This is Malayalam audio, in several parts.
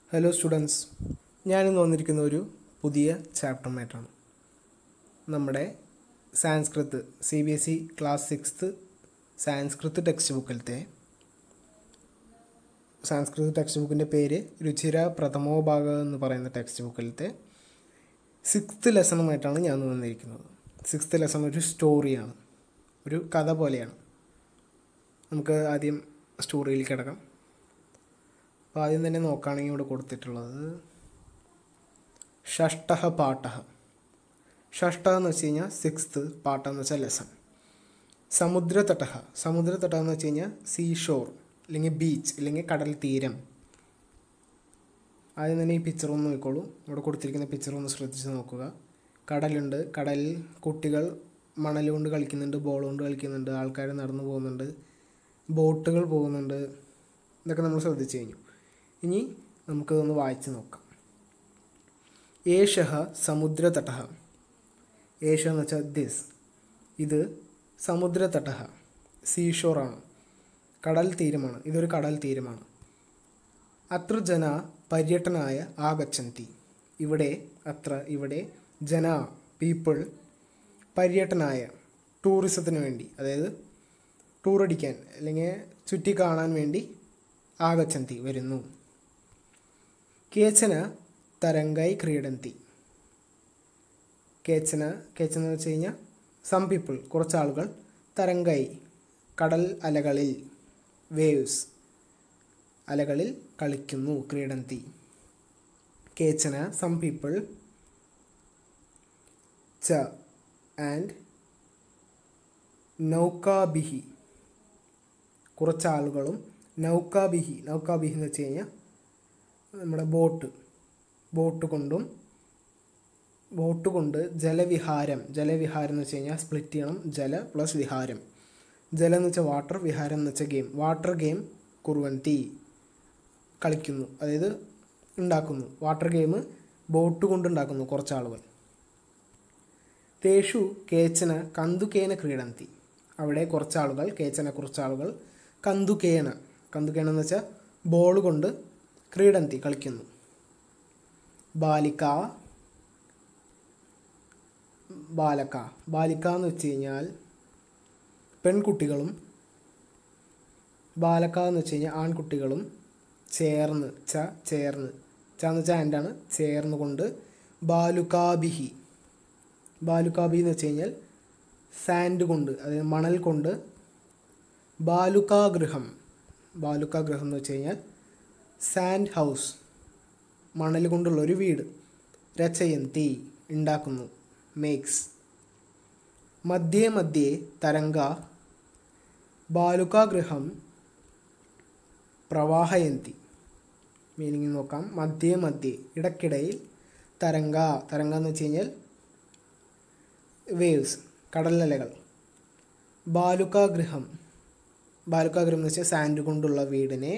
ഹലോ സ്റ്റുഡൻസ് ഞാനിന്ന് വന്നിരിക്കുന്ന ഒരു പുതിയ ചാപ്റ്ററുമായിട്ടാണ് നമ്മുടെ Sanskrit C B S E class sixth Sanskrit text ബുക്കിലത്തെ സാൻസ്കൃത് ടെക്സ്റ്റ് ബുക്കിൻ്റെ പേര് രുചിര പ്രഥമോഭാഗം എന്ന് പറയുന്ന ടെക്സ്റ്റ് ബുക്കിലത്തെ സിക്സ്ത് ലെസണുമായിട്ടാണ് ഞാൻ ഇന്ന് വന്നിരിക്കുന്നത് സിക്സ്ത് ലെസൺ ഒരു സ്റ്റോറിയാണ് ഒരു കഥ പോലെയാണ് നമുക്ക് ആദ്യം സ്റ്റോറിയിൽ കിടക്കാം അപ്പോൾ ആദ്യം തന്നെ നോക്കുകയാണെങ്കിൽ ഇവിടെ കൊടുത്തിട്ടുള്ളത് ഷഷ്ടഹ പാഠ ഷഷ്ട എന്ന് വെച്ച് കഴിഞ്ഞാൽ സിക്സ്ത് പാഠ എന്ന് വെച്ചാൽ ലെസൺ സമുദ്രതട സമുദ്രതട എന്ന് വെച്ച് കഴിഞ്ഞാൽ സീ ഷോർ അല്ലെങ്കിൽ ബീച്ച് അല്ലെങ്കിൽ കടൽ തീരം ആദ്യം തന്നെ ഈ പിക്ചർ ഒന്ന് നോക്കിക്കോളൂ ഇവിടെ കൊടുത്തിരിക്കുന്ന പിക്ചർ ഒന്ന് ശ്രദ്ധിച്ച് നോക്കുക കടലുണ്ട് കടലിൽ കുട്ടികൾ മണൽ കൊണ്ട് കളിക്കുന്നുണ്ട് ബോൾ കൊണ്ട് കളിക്കുന്നുണ്ട് ആൾക്കാർ നടന്നു പോകുന്നുണ്ട് ബോട്ടുകൾ പോകുന്നുണ്ട് ഇതൊക്കെ നമ്മൾ ശ്രദ്ധിച്ചു കഴിഞ്ഞു ഇനി നമുക്കിതൊന്ന് വായിച്ച് നോക്കാം ഏഷഹ സമുദ്രതട ഏഷ എന്ന് വെച്ചാൽ ദിസ് ഇത് സമുദ്രതട സീഷോറാണ് കടൽ തീരമാണ് ഇതൊരു കടൽ തീരമാണ് അത്ര ജന പര്യടനായ ആഗച്ഛന്തി ഇവിടെ അത്ര ഇവിടെ ജന പീപ്പിൾ പര്യടനായ ടൂറിസത്തിന് വേണ്ടി അതായത് ടൂർ അടിക്കാൻ അല്ലെങ്കിൽ ചുറ്റി കാണാൻ വേണ്ടി ആഗച്ഛന്തി വരുന്നു കേച്ചന തരംഗായി ക്രീഡന്തി കേച്ചന കേച്ചന എന്ന് വെച്ച് കഴിഞ്ഞാൽ സം പീപ്പിൾ കുറച്ച് ആളുകൾ തരംഗായി കടൽ അലകളിൽ വേവ്സ് അലകളിൽ കളിക്കുന്നു ക്രീഡന്തി കേച്ചന സം പീപ്പിൾ ച ആൻഡ് നൗകാബിഹി കുറച്ച് ആളുകളും നൗകാബിഹി നൗകാബിഹി എന്ന് വെച്ച് കഴിഞ്ഞാൽ നമ്മുടെ ബോട്ട് ബോട്ട് കൊണ്ടും ബോട്ട് കൊണ്ട് ജലവിഹാരം ജലവിഹാരം എന്ന് വെച്ച് കഴിഞ്ഞാൽ സ്പ്ലിറ്റ് ചെയ്യണം ജല പ്ലസ് വിഹാരം ജലം എന്ന് വെച്ചാൽ വാട്ടർ വിഹാരം എന്ന് വെച്ചാൽ ഗെയിം വാട്ടർ ഗെയിം കുറുവന്തി കളിക്കുന്നു അതായത് ഉണ്ടാക്കുന്നു വാട്ടർ ഗെയിം ബോട്ട് കൊണ്ട് ഉണ്ടാക്കുന്നു കുറച്ച് ആളുകൾ തേഷു കേച്ചന കന്തുകേന ക്രീഡന്തി അവിടെ കുറച്ച് ആളുകൾ കേച്ചന കുറച്ച് ആളുകൾ കന്തുകേന കന്തുകേന എന്ന് വെച്ചാൽ ബോൾ കൊണ്ട് ക്രീഡന്തി കളിക്കുന്നു ബാലിക ബാലക ബാലിക എന്ന് വെച്ച് കഴിഞ്ഞാൽ പെൺകുട്ടികളും ബാലക എന്ന് വെച്ച് കഴിഞ്ഞാൽ ആൺകുട്ടികളും ചേർന്ന് ച ചേർന്ന് ച എന്ന് വെച്ചാൽ ആൻഡാണ് ചേർന്ന് കൊണ്ട് ബാലുകാബിഹി ബാലുകാബി എന്ന് വെച്ച് കഴിഞ്ഞാൽ സാൻഡ് കൊണ്ട് അതായത് മണൽ കൊണ്ട് ബാലുകാഗൃഹം ബാലുകാഗൃഹം എന്ന് വെച്ച് കഴിഞ്ഞാൽ സാൻഡ് ഹൗസ് മണൽ കൊണ്ടുള്ള ഒരു വീട് രചയന്തി ഉണ്ടാക്കുന്നു മേക്സ് മധ്യേ മധ്യേ തരംഗ ബാലുകാഗൃഹം പ്രവാഹയന്തി മീനിങ് നോക്കാം മധ്യേ മധ്യേ ഇടയ്ക്കിടയിൽ തരംഗ തരംഗ എന്ന് വെച്ച് കഴിഞ്ഞാൽ വേവ്സ് കടലലകൾ ബാലുകാഗൃഹം ബാലുകാഗൃഹം എന്ന് വെച്ചാൽ സാൻഡ് കൊണ്ടുള്ള വീടിനെ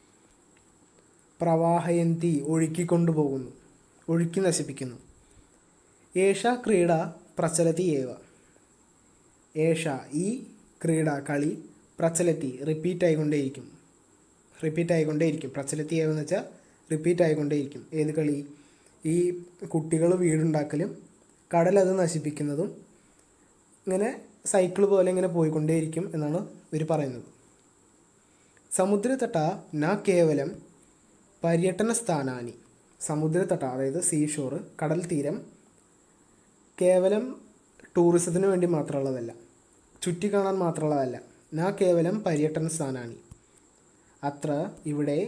പ്രവാഹയന്തി ഒഴുക്കിക്കൊണ്ടു പോകുന്നു ഒഴുക്കി നശിപ്പിക്കുന്നു ഏഷ ക്രീഡ പ്രചലതി ഏവ ഏഷ ഈ ക്രീഡ കളി പ്രചലത്തി റിപ്പീറ്റ് ആയിക്കൊണ്ടേയിരിക്കും റിപ്പീറ്റ് ആയിക്കൊണ്ടേയിരിക്കും പ്രചലത്തി ഏവ എന്ന് വെച്ചാൽ റിപ്പീറ്റ് ആയിക്കൊണ്ടേയിരിക്കും ഏത് കളി ഈ കുട്ടികൾ വീടുണ്ടാക്കലും കടൽ അത് നശിപ്പിക്കുന്നതും ഇങ്ങനെ സൈക്കിൾ പോലെ ഇങ്ങനെ പോയിക്കൊണ്ടേയിരിക്കും എന്നാണ് ഇവർ പറയുന്നത് സമുദ്രതട്ട ന കേവലം പര്യടന സ്ഥാനാനി സമുദ്രതട്ട അതായത് സീഷോർ കടൽ തീരം കേവലം ടൂറിസത്തിന് വേണ്ടി മാത്രമുള്ളതല്ല ചുറ്റി കാണാൻ മാത്രമുള്ളതല്ല ന കേവലം പര്യടന സ്ഥാനാനി അത്ര ഇവിടെ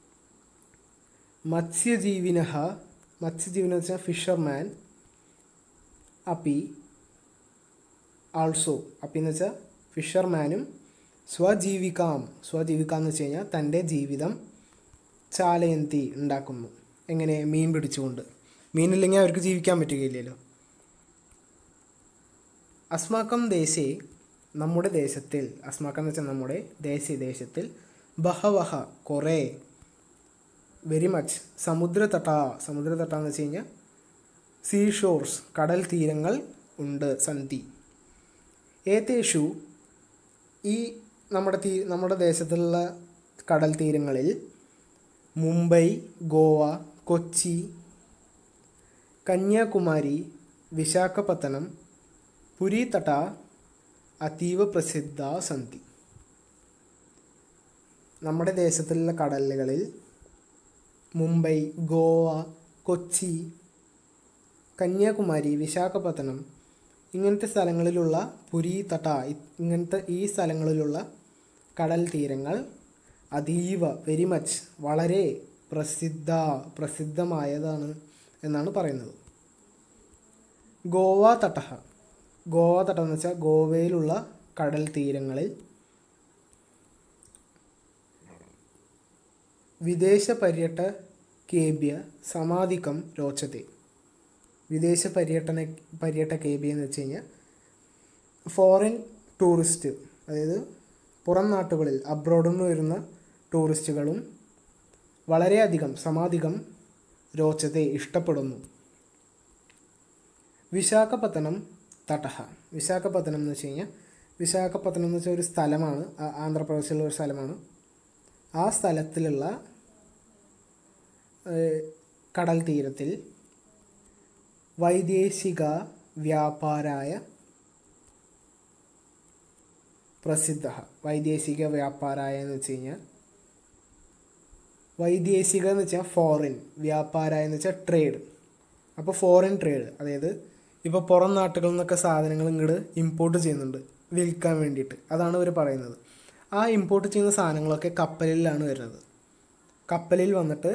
മത്സ്യജീവിന മത്സ്യജീവിന വെച്ചാൽ ഫിഷർമാൻ അപ്പി ആൾസോ അപ്പി എന്ന് വെച്ചാൽ ഫിഷർമാനും സ്വജീവികാം സ്വജീവിക എന്ന് വെച്ച് കഴിഞ്ഞാൽ തൻ്റെ ജീവിതം ചാലയന്തി ഉണ്ടാക്കുന്നു എങ്ങനെ മീൻ പിടിച്ചുകൊണ്ട് മീനില്ലെങ്കിൽ അവർക്ക് ജീവിക്കാൻ പറ്റുകയില്ലല്ലോ അസ്മാക്കം ദേശേ നമ്മുടെ ദേശത്തിൽ അസ്മാക്കം എന്ന് വെച്ചാൽ നമ്മുടെ ദേശീയ ദേശത്തിൽ ബഹവഹ കുറേ വെരി മച്ച് സമുദ്രതട്ട സമുദ്രതട്ട എന്ന് വെച്ച് കഴിഞ്ഞാൽ സീ ഷോർസ് കടൽ തീരങ്ങൾ ഉണ്ട് സന്ധി ഏതേഷു ഈ നമ്മുടെ തീ നമ്മുടെ ദേശത്തുള്ള കടൽ തീരങ്ങളിൽ മുംബൈ ഗോവ കൊച്ചി കന്യാകുമാരി വിശാഖപത്തനം പുരി തട അതീവ പ്രസിദ്ധ സന്തി നമ്മുടെ ദേശത്തിലുള്ള കടലുകളിൽ മുംബൈ ഗോവ കൊച്ചി കന്യാകുമാരി വിശാഖപത്തനം ഇങ്ങനത്തെ സ്ഥലങ്ങളിലുള്ള പുരി തട ഇ- ഇങ്ങനത്തെ ഈ സ്ഥലങ്ങളിലുള്ള കടൽ തീരങ്ങൾ അതീവ വെരി മച്ച് വളരെ പ്രസിദ്ധ പ്രസിദ്ധമായതാണ് എന്നാണ് പറയുന്നത് ഗോവ തട്ടഹ ഗോവ തട്ടം എന്ന് വെച്ചാൽ ഗോവയിലുള്ള കടൽ തീരങ്ങളിൽ വിദേശ പര്യടകേഭ്യ സമാധികം രോചത്തെ വിദേശ പര്യടന പര്യടകേഭ്യ എന്ന് വെച്ച് കഴിഞ്ഞാൽ ഫോറിൻ ടൂറിസ്റ്റ് അതായത് പുറം നാട്ടുകളിൽ അബ്രോഡിൽ നിന്ന് വരുന്ന ടൂറിസ്റ്റുകളും വളരെയധികം സമാധികം രോചത്തെ ഇഷ്ടപ്പെടുന്നു വിശാഖപത്തനം തടഹ വിശാഖപത്തനം എന്ന് വെച്ച് കഴിഞ്ഞാൽ വിശാഖപത്തനം എന്ന് വെച്ചാൽ ഒരു സ്ഥലമാണ് ആ- ആന്ധ്രാപ്രദേശിലുള്ള ഒരു സ്ഥലമാണ് ആ സ്ഥലത്തിലുള്ള ഏഹ്, കടൽ തീരത്തിൽ വൈദേശിക വ്യാപാരായ പ്രസിദ്ധ വൈദേശിക വ്യാപാരായ എന്ന് വെച്ച് കഴിഞ്ഞാൽ വൈദേശിക എന്ന് വെച്ചാൽ ഫോറിൻ വ്യാപാരായ എന്ന് വെച്ചാൽ ട്രേഡ് അപ്പോൾ ഫോറിൻ ട്രേഡ് അതായത് ഇപ്പോൾ പുറം നാട്ടുകളിൽ നിന്നൊക്കെ സാധനങ്ങൾ ഇങ്ങോട്ട് ഇമ്പോർട്ട് ചെയ്യുന്നുണ്ട് വിൽക്കാൻ വേണ്ടിയിട്ട് അതാണ് ഇവർ പറയുന്നത് ആ ഇമ്പോർട്ട് ചെയ്യുന്ന സാധനങ്ങളൊക്കെ കപ്പലിലാണ് വരുന്നത് കപ്പലിൽ വന്നിട്ട്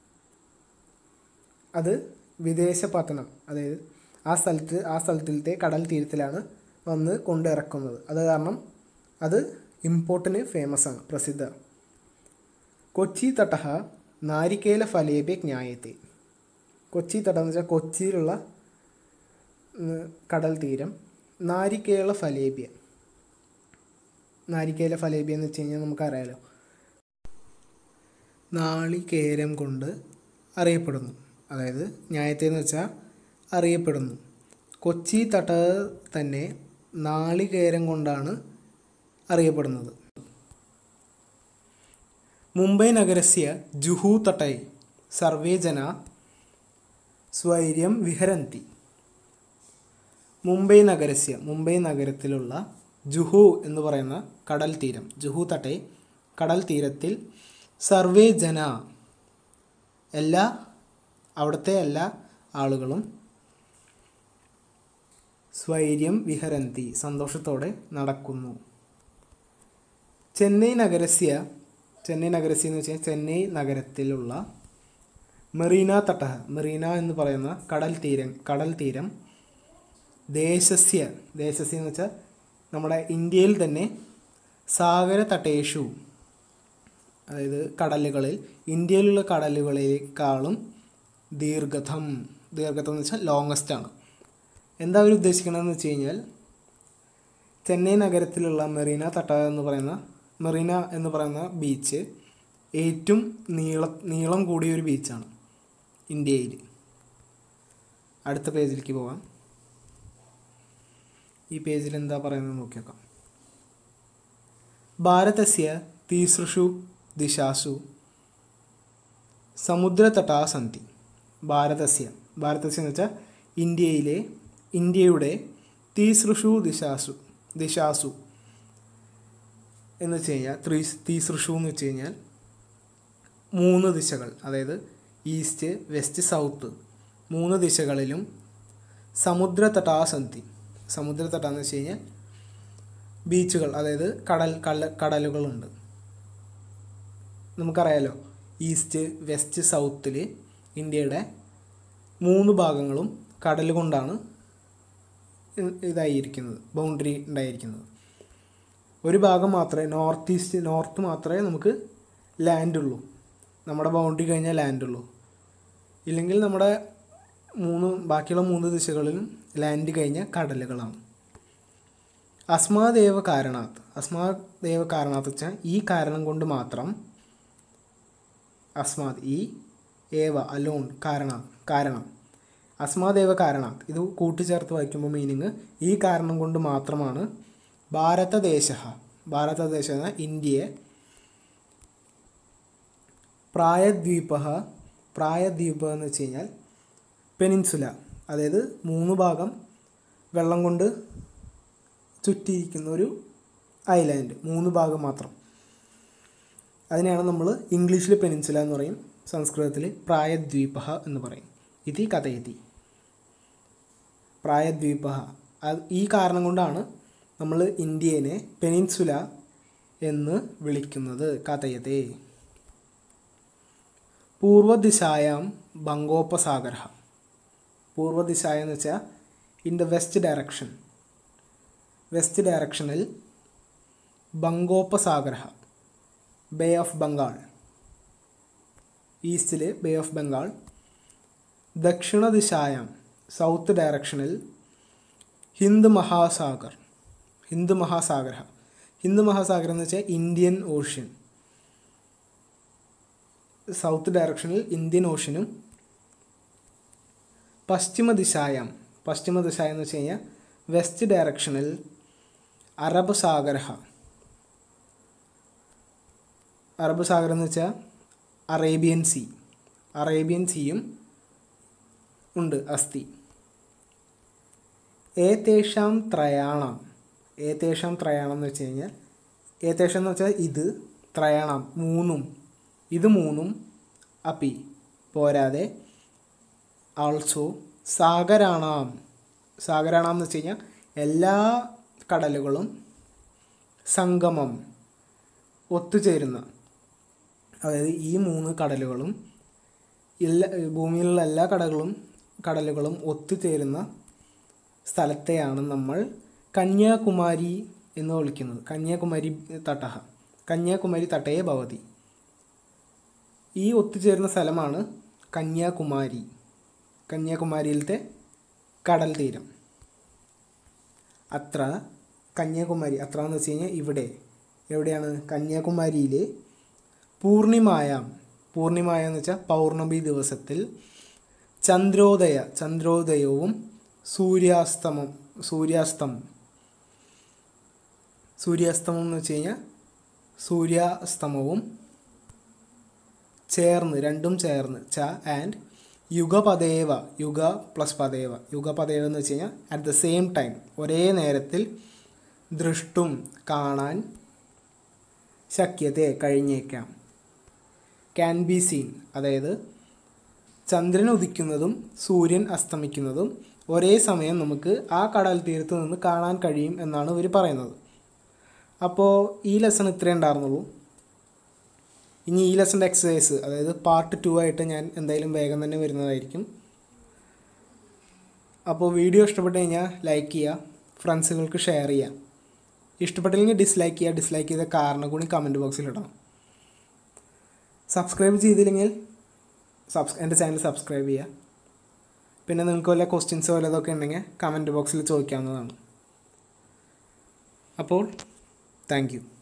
അത് വിദേശ പതനം അതായത് ആ സ്ഥലത്ത് ആ സ്ഥലത്തിലത്തെ കടൽ തീരത്തിലാണ് വന്ന് കൊണ്ടിറക്കുന്നത് അത് കാരണം അത് ഇമ്പോർട്ടിന് ഫേമസ് ആണ് പ്രസിദ്ധ കൊച്ചി തട്ടഹ നാരിക്കേല ഫലേബെ ജ്ഞായത്തെ കൊച്ചി തട്ടം എന്ന് വെച്ചാൽ കൊച്ചിയിലുള്ള ഉം, കടൽ തീരം നാരിക്കേള ഫലേബ്യ നാരിക്കേല ഫലേബ്യ എന്ന് വെച്ച് കഴിഞ്ഞാൽ നമുക്കറിയാലോ നാളികേരം കൊണ്ട് അറിയപ്പെടുന്നു അതായത് ന്യായത്തെ എന്ന് വെച്ചാൽ അറിയപ്പെടുന്നു കൊച്ചി തട്ട തന്നെ നാളികേരം കൊണ്ടാണ് അറിയപ്പെടുന്നത് മുംബൈ നഗരസ്യ ജുഹു തടൈ സർവേ ജന സ്വൈര്യം വിഹരന്തി മുംബൈ നഗരസ്യ മുംബൈ നഗരത്തിലുള്ള ജുഹു എന്ന് പറയുന്ന കടൽ തീരം ജുഹു തട്ടെ കടൽ തീരത്തിൽ സർവേ ജന എല്ലാ അവിടുത്തെ എല്ലാ ആളുകളും സ്വൈര്യം വിഹരന്തി സന്തോഷത്തോടെ നടക്കുന്നു ചെന്നൈ നഗരസ്യ ചെന്നൈ നഗരസ്യ എന്ന് വെച്ചാൽ ചെന്നൈ നഗരത്തിലുള്ള മെറീന തട്ടഹ മെറീന എന്ന് പറയുന്ന കടൽ തീരം കടൽ തീരം ദേശസ്യ ദേശസ്യ എന്ന് വെച്ചാൽ നമ്മുടെ ഇന്ത്യയിൽ തന്നെ സാഗര തട്ടേഷു അതായത് കടലുകളിൽ ഇന്ത്യയിലുള്ള കടലുകളേക്കാളും ദീർഘതം ദീർഘതം എന്ന് വെച്ചാൽ ലോങ്ങസ്റ്റ് ആണ് എന്താ അവർ ഉദ്ദേശിക്കണമെന്ന് വെച്ച് കഴിഞ്ഞാൽ ചെന്നൈ നഗരത്തിലുള്ള മെറീന തട്ട എന്ന് പറയുന്ന മെറീന എന്ന് പറയുന്ന ബീച്ച് ഏറ്റവും നീള നീളം കൂടിയ ഒരു ബീച്ചാണ് ഇന്ത്യയിൽ അടുത്ത പേജിലേക്ക് പോകാം ഈ പേജിൽ എന്താ പറയുന്നത് നോക്കി നോക്കാം ഭാരതസ്യ തീസൃഷു ദിശാസു സമുദ്രതടാ സന്തി ഭാരതസ്യ ഭാരതസ്യ എന്ന് വെച്ചാൽ ഇന്ത്യയിലെ ഇന്ത്യയുടെ തീസൃഷു ദിശാസു ദിശാസു എന്ന് വെച്ച് കഴിഞ്ഞാൽ ത്രീ തീസൃഷു എന്ന് വെച്ച് കഴിഞ്ഞാൽ മൂന്ന് ദിശകൾ അതായത് ഈസ്റ്റ് വെസ്റ്റ് സൗത്ത് മൂന്ന് ദിശകളിലും സമുദ്രതടാ സന്ധി സമുദ്രതട എന്ന് വെച്ച് കഴിഞ്ഞാൽ ബീച്ചുകൾ അതായത് കടൽ കട കടലുകളുണ്ട് നമുക്കറിയാലോ ഈസ്റ്റ് വെസ്റ്റ് സൗത്തിൽ ഇന്ത്യയുടെ മൂന്ന് ഭാഗങ്ങളും കടൽ കൊണ്ടാണ് ഇ- ഇതായിരിക്കുന്നത് ബൗണ്ടറി ഉണ്ടായിരിക്കുന്നത് ഒരു ഭാഗം മാത്രമേ നോർത്ത് ഈസ്റ്റ് നോർത്ത് മാത്രമേ നമുക്ക് ലാൻഡ് ഉള്ളൂ നമ്മുടെ ബൗണ്ടറി കഴിഞ്ഞാൽ ലാൻഡ് ഉള്ളൂ ഇല്ലെങ്കിൽ നമ്മുടെ മൂന്ന് ബാക്കിയുള്ള മൂന്ന് ദിശകളിലും ലാൻഡ് കഴിഞ്ഞ കടലുകളാണ് അസ്മാദേവ കാരണാത് അസ്മാദേവ കാരണാത്ത് വെച്ചാൽ ഈ കാരണം കൊണ്ട് മാത്രം അസ്മാത് ഈ ഏവ അലോൺ കാരണ കാരണം അസ്മാദേവ കാരണാത് ഇത് കൂട്ടിച്ചേർത്ത് വായിക്കുമ്പോൾ മീനിങ് ഈ കാരണം കൊണ്ട് മാത്രമാണ് ഭാരതദേശ ഭാരതദേശ എന്ന ഇന്ത്യയെ പ്രായദ്വീപ പ്രായദ്വീപ എന്ന് വെച്ച് കഴിഞ്ഞാൽ പെനിൻസുല അതായത് മൂന്ന് ഭാഗം വെള്ളം കൊണ്ട് ചുറ്റിയിരിക്കുന്ന ഒരു ഐലാൻഡ് മൂന്ന് ഭാഗം മാത്രം അതിനെയാണ് നമ്മൾ ഇംഗ്ലീഷിൽ പെനിൻസുല എന്ന് പറയും സംസ്കൃതത്തിൽ പ്രായദ്വീപ എന്ന് പറയും ഇതി കഥയതി പ്രായദ്വീപ അത് ഈ കാരണം കൊണ്ടാണ് നമ്മൾ ഇന്ത്യനെ പെനിൻസുല എന്ന് വിളിക്കുന്നത് കഥയതേ പൂർവദിശായാം ബംഗോപസാഗര പൂർവദിശായ എന്ന് വെച്ചാൽ in the west direction west ഡയറക്ഷനിൽ ബംഗോപസാഗര ബേ ഓഫ് ബംഗാൾ ഈസ്റ്റിൽ ബേ ഓഫ് ബംഗാൾ ദക്ഷിണ ദിശായാം സൗത്ത് ഡയറക്ഷനിൽ ഹിന്ദ് മഹാസാഗർ ഹിന്ദ് മഹാസാഗര ഹിന്ദ് മഹാസാഗരം എന്ന് വെച്ചാൽ ഇന്ത്യൻ ഓഷ്യൻ സൗത്ത് ഡയറക്ഷനിൽ ഇന്ത്യൻ ഓഷ്യനും പശ്ചിമ ദിശായാം പശ്ചിമ ദിശ എന്ന് വെച്ച് കഴിഞ്ഞാൽ വെസ്റ്റ് ഡയറക്ഷനിൽ അറബ് സാഗര അറബ് സാഗരം എന്ന് വെച്ചാൽ അറേബ്യൻ സീ അറേബ്യൻ സീയും ഉണ്ട് അസ്ഥി ഏതേഷാം ത്രയാണം ഏതേഷാം ത്രയാണം എന്ന് വെച്ച് കഴിഞ്ഞാൽ ഏതേഷം എന്ന് വെച്ചാൽ ഇത് ത്രയാണം മൂന്നും ഇത് മൂന്നും അപ്പി പോരാതെ ആൾസോ സാഗരാണാം സാഗരാണാം എന്ന് വെച്ച് കഴിഞ്ഞാൽ എല്ലാ കടലുകളും സംഗമം ഒത്തുചേരുന്ന അതായത് ഈ മൂന്ന് കടലുകളും എല്ലാ ഭൂമിയിലുള്ള എല്ലാ കടകളും കടലുകളും ഒത്തുചേരുന്ന സ്ഥലത്തെയാണ് നമ്മൾ കന്യാകുമാരി എന്ന് വിളിക്കുന്നത് കന്യാകുമാരി തട്ടഹ കന്യാകുമാരി തട്ടയെ ഭവതി ഈ ഒത്തുചേരുന്ന സ്ഥലമാണ് കന്യാകുമാരി കന്യാകുമാരിയിലത്തെ കടൽ തീരം അത്ര കന്യാകുമാരി അത്ര എന്ന് വെച്ച് കഴിഞ്ഞാൽ ഇവിടെ എവിടെയാണ് കന്യാകുമാരിയിലെ പൂർണിമായാം പൂർണിമായ എന്ന് വെച്ചാൽ പൗർണമി ദിവസത്തിൽ ചന്ദ്രോദയ ചന്ദ്രോദയവും സൂര്യാസ്തമം സൂര്യാസ്തമം സൂര്യാസ്തമം എന്ന് വെച്ച് കഴിഞ്ഞാൽ സൂര്യാസ്തമവും ചേർന്ന് രണ്ടും ചേർന്ന് ച ആൻഡ് യുഗപദേവ യുഗ പ്ലസ് പദേവ യുഗപദേവ എന്ന് വെച്ച് കഴിഞ്ഞാൽ അറ്റ് ദ സെയിം ടൈം ഒരേ നേരത്തിൽ ദൃഷ്ടും കാണാൻ ശക്യത്തെ കഴിഞ്ഞേക്കാം ക്യാൻ ബി സീൻ അതായത് ചന്ദ്രൻ ഉദിക്കുന്നതും സൂര്യൻ അസ്തമിക്കുന്നതും ഒരേ സമയം നമുക്ക് ആ കടൽ തീരത്ത് നിന്ന് കാണാൻ കഴിയും എന്നാണ് ഇവർ പറയുന്നത് അപ്പോൾ ഈ ലെസൺ ഇത്രയേ ഉണ്ടായിരുന്നുള്ളൂ ഇനി ഈ ലെസൻ്റെ എക്സസൈസ് അതായത് പാർട്ട് ടു ആയിട്ട് ഞാൻ എന്തായാലും വേഗം തന്നെ വരുന്നതായിരിക്കും അപ്പോൾ വീഡിയോ ഇഷ്ടപ്പെട്ട് കഴിഞ്ഞാൽ ലൈക്ക് ചെയ്യുക ഫ്രണ്ട്സുകൾക്ക് ഷെയർ ചെയ്യുക ഇഷ്ടപ്പെട്ടില്ലെങ്കിൽ ഡിസ്ലൈക്ക് ചെയ്യുക ഡിസ്ലൈക്ക് ചെയ്ത കാരണം കൂടി കമൻറ്റ് ബോക്സിൽ ഇടണം സബ്സ്ക്രൈബ് ചെയ്തില്ലെങ്കിൽ സബ്സ് എൻ്റെ ചാനൽ സബ്സ്ക്രൈബ് ചെയ്യുക പിന്നെ നിങ്ങൾക്ക് വല്ല ക്വസ്റ്റ്യൻസോ വല്ലതൊക്കെ ഉണ്ടെങ്കിൽ കമൻറ്റ് ബോക്സിൽ ചോദിക്കാവുന്നതാണ് അപ്പോൾ താങ്ക് യു